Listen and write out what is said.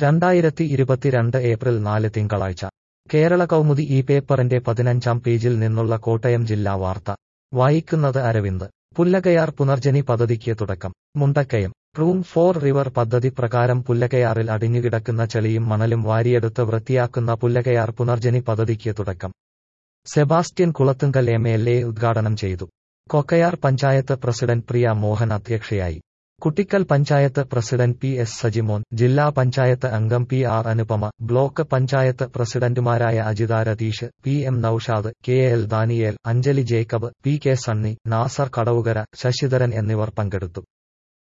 രണ്ടായിരത്തി ഇരുപത്തിരണ്ട് ഏപ്രിൽ നാല് തിങ്കളാഴ്ച കേരള കൗമുദി ഈ പേപ്പറിന്റെ പതിനഞ്ചാം പേജിൽ നിന്നുള്ള കോട്ടയം ജില്ലാ വാർത്ത വായിക്കുന്നത് അരവിന്ദ് പുല്ലകയാർ പുനർജനി പദ്ധതിക്ക് തുടക്കം മുണ്ടക്കയം റൂം ഫോർ റിവർ പദ്ധതി പ്രകാരം പുല്ലകയാറിൽ അടിഞ്ഞുകിടക്കുന്ന ചെളിയും മണലും വാരിയെടുത്ത് വൃത്തിയാക്കുന്ന പുല്ലകയാർ പുനർജനി പദ്ധതിക്ക് തുടക്കം Sebastian Kulathunkal M L A ഉദ്ഘാടനം ചെയ്തു കൊക്കയാർ പഞ്ചായത്ത് പ്രസിഡന്റ് പ്രിയ മോഹൻ അധ്യക്ഷയായി Kuttikkal panchayat president P S Sajimon ജില്ലാ പഞ്ചായത്ത് അംഗം P R Anupama block panchayat പ്രസിഡന്റുമാരായ Ajitha Ratheesh P M Naushad K L Daniel Anjali Jacob P K Sunny Nasar Kadavukara Sasidharan എന്നിവർ പങ്കെടുത്തു